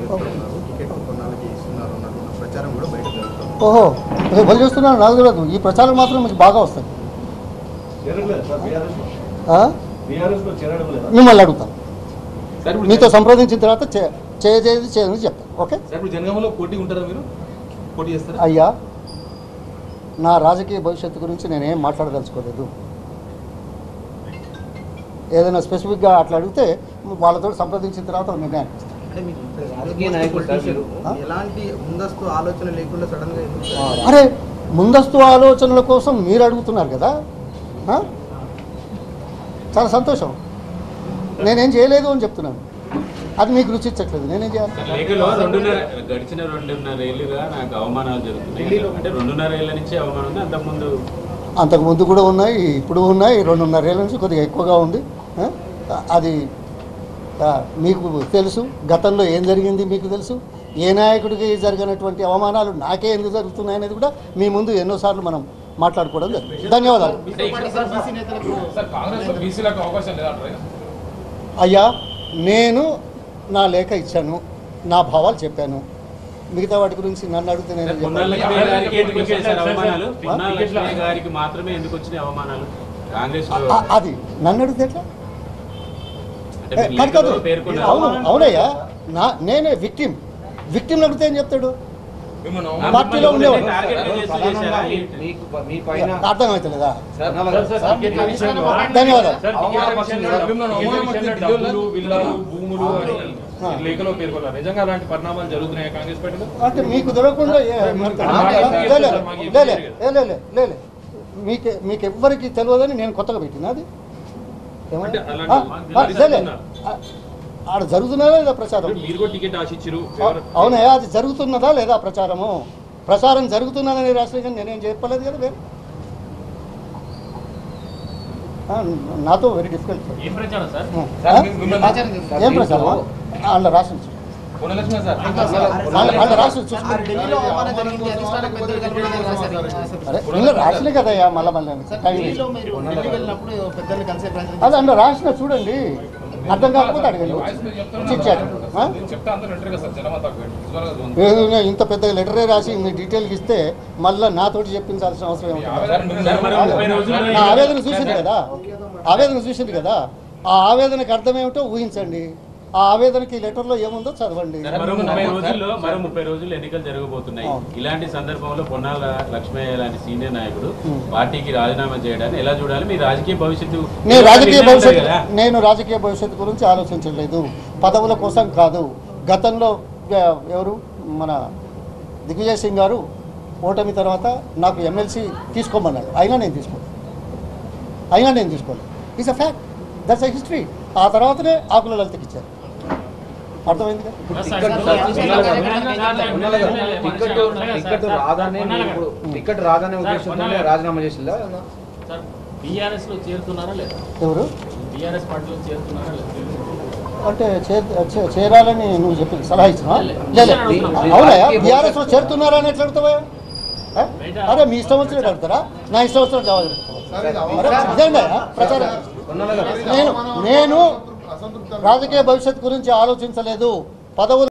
పెట్టుకున్నారు టికెట్ కొన్నాళ్ళకి ఇస్తున్నారు అన్నట్టు ప్రచారం కూడా బయట జరుగుతుంది ఓహో అదే బలి చేస్తున్నాను నాకు తెలియదు ఈ ప్రచారం మాత్రం మీకు బాగా వస్తుంది ఆ? మిమ్మల్ని అడుగుతాను సార్ ఇప్పుడు మీతో సంప్రదించిన తర్వాత చే- చేయలేదు చేయదని చెప్తాను ఓకే సార్ ఇప్పుడు జనగామలో పోటీ ఉంటారా మీరు పోటీ చేస్తారా అయ్యా నా రాజకీయ భవిష్యత్తు గురించి నేనేం మాట్లాడదలుచుకోలేదు ఏదైనా స్పెసిఫిక్గా అట్లా అడిగితే వాళ్ళతో సంప్రదించిన తర్వాత నిర్ణయం ఇస్తాను. అంటే మీకు రాజకీయ నాయకుడు సార్ మీరు. ఎలాంటి ముందస్తు ఆలోచన లేకుండా సడన్ గా ఎందుకు అరే ముందస్తు ఆలోచనల కోసం మీరు అడుగుతున్నారు కదా ఆ? చాలా సంతోషం నేనేం చేయలేదు అని చెప్తున్నాను అది మీకు రుచించట్లేదు నేనేం చేయాలి లేఖలో రెండున్నర గడిచిన రెండున్నర ఏళ్ళుగా నాకు అవమానాలు జరుగుతున్నాయి అంటే రెండున్నర ఏళ్ళ నుంచి అవమానం ఉంది అంతకుముందు అంతకు ముందు కూడా ఉన్నాయి ఇప్పుడు ఉన్నాయి రెండున్నర ఏళ్ళ నుంచి కొద్దిగా ఎక్కువగా ఉంది ఆ? అది ఆ, మీకు తెలుసు గతంలో ఏం జరిగింది మీకు తెలుసు ఏ నాయకుడికి జరిగినటువంటి అవమానాలు నాకే ఎందుకు జరుగుతున్నాయి అనేది కూడా మీ ముందు ఎన్నోసార్లు మనం మాట్లాడుకోవడం జరిగింది ధన్యవాదాలు సార్ కాంగ్రెస్ లో బీసీలకు అవకాశం లేదంటారు అయ్యా నేను నా లేఖ ఇచ్చాను నా భావాలు చెప్పాను మిగతా వాటి గురించి నన్ను అడిగితే నేను ఏం పొన్నాల చెప్పాలి? లక్ష్మి గారికి ఎందుకు వచ్చాయి సార్ అవమానాలు పొన్నాల లక్ష్మి గారికి మాత్రమే ఎందుకు వచ్చినాయి అవమానాలు కాంగ్రెస్ ఆ- ఆ- అది నన్ను అడిగితే ఎట్లా అంటే ఏ, మీరు కాదు కాదు లేఖలో పేర్కొన్నారు అవును అవునయ్యా నా నేనే విక్టిమ్ విక్టిమ్ అడిగితే ఏం చెప్తాడు మిమ్మల్ని ఆ, అవమానం- పార్టీలో మిమ్మల్ని ఉండేవాడు. టార్గెట్ చేస్తూ చేశారా? మీకు మీ పైన అర్థమవుతలేదా సార్ ధన్యవాదాలు మిమ్మల్ని అవమానం చేస్తే డబ్బులు విల్లాలు భూములు అని ఆ. లేఖలో పేర్కొన్నారు నిజంగా అలాంటి పరిణామాలు జరుగుతున్నాయి కాంగ్రెస్ పార్టీలో అంటే మీకు దొరకకుండా ఏ- లే, లే, లే, లే, లే, లే, లే, లే, లే. మీకే మీకు ఎవ్వరికి తెలియదని నేను కొత్తగా పెట్టిన అది ఏమన్నా? అంటే అలాంటి ఆ, ఆ, అది లే, లే. జరుగుతుందా? ఆ, ఆడ జరుగుతున్నదా లేదా ప్రచారం మీరు కూడా టికెట్ ఆశించారు అవు- అవునయ్యా అది జరుగుతున్నదా లేదా ప్రచారము ప్రచారం జరుగుతున్నదని రాష్ట్రం కానీ నేనేం చెప్పలేదు కదా వేరే ఆ, నాతో వెరీ డిఫికల్ట్ ఏం ప్రచారం సార్ సార్, మీ- మిమ్మల్ని ఏం ప్రచారం అందులో రాసి పొన్నలక్ష్మి సార్ అందులో రాసి చూసుకో ఆ ఢిల్లీలో అవమానం జరిగింది అధిష్టాన పెద్దలు కలవడం రాశారు. అరే ఇందులో రాసిలే కదయ్యా మళ్ళీ మళ్ళీ టైం వేస్ట్. ఢిల్లీలో మీరు ఢిల్లీ వెళ్ళినప్పుడు పెద్దల్ని కలిసే ప్రయత్నం అది అందులో రాసిన చూడండి అర్థం కాకపోతే అడగండి వాయిస్ మీద చెప్తున్నారు చిట్ చాట్. ఆ? నేను చెప్తా అందరూ వింటారు కదా సార్ జనమంతా విజువల్గా ఉంది. ఏదైనా ఇంత పెద్ద లెటరే రాసి ఇన్ని డీటెయిల్కి ఇస్తే మళ్ళీ నాతోటి చెప్పించాల్సిన అవసరం ఏముంటుంది సార్, మిమ్మల్ని సార్, మరి ముప్పై రోజుల్లో నా ఆవేదన చూసింది కదా ఆవేదన చూసింది కదా ఆ ఆవేదనకి అర్థం ఏమిటో ఊహించండి ఆ ఆవేదనకి లెటర్లో ఏముందో చదవండి సార్, మరో ముప్పై రోజుల్లో మరో ముప్పై రోజుల్లో ఎన్నికలు జరగబోతున్నాయి అవును. ఇలాంటి సందర్భంలో పొన్నాల లక్ష్మయ్య లాంటి సీనియర్ నాయకుడు Hmm. పార్టీకి రాజీనామా చేయడాన్ని ఎలా చూడాలి మీ రాజకీయ భవిష్యత్తు నేను రాజకీయ నిర్ణయం భవిష్యత్తు కదా? నేను రాజకీయ భవిష్యత్తు గురించి ఆలోచించలేదు పదవుల కోసం కాదు గతంలో ఎ- ఎవరు మన దిగ్విజయ్ సింగ్ గారు ఓటమి తర్వాత నాకు ఎమ్మెల్సీ తీసుకోమన్నాడు అయినా నేను తీసుకోలేదు అయినా నేను తీసుకోలేదు is a fact that's a history ఆ తర్వాతనే ఆకుల లలితకి ఇచ్చారు అర్థమైంది కదా టికెట్ టికెట్ రాగానే మీరు ఇప్పుడు టికెట్ రాగానే ఉద్దేశంతో రాజీనామా చేసిందా సార్ బీఆర్ఎస్ లో చేరుతున్నారా లేదా ఎవరు బీఆర్ఎస్ పార్టీలో చేరుతున్నారా లేదా అంటే చే- చే- చేరాలని నువ్వు చెప్పి సలహా ఇచ్చినా లే, లేదు లే. అవునయా బీఆర్ఎస్ లో చేరుతున్నారా అని ఎట్లా అడుగుతావా ఆ? అరే మీ ఇష్టం వచ్చినట్టు అడుగుతారా నా ఇష్టం వచ్చినట్టు జవాబు చెప్తావా? అరే, ఇదేందా ప్రచారం నేను నేను రాజకీయ భవిష్యత్తు గురించి ఆలోచించలేదు పదవులు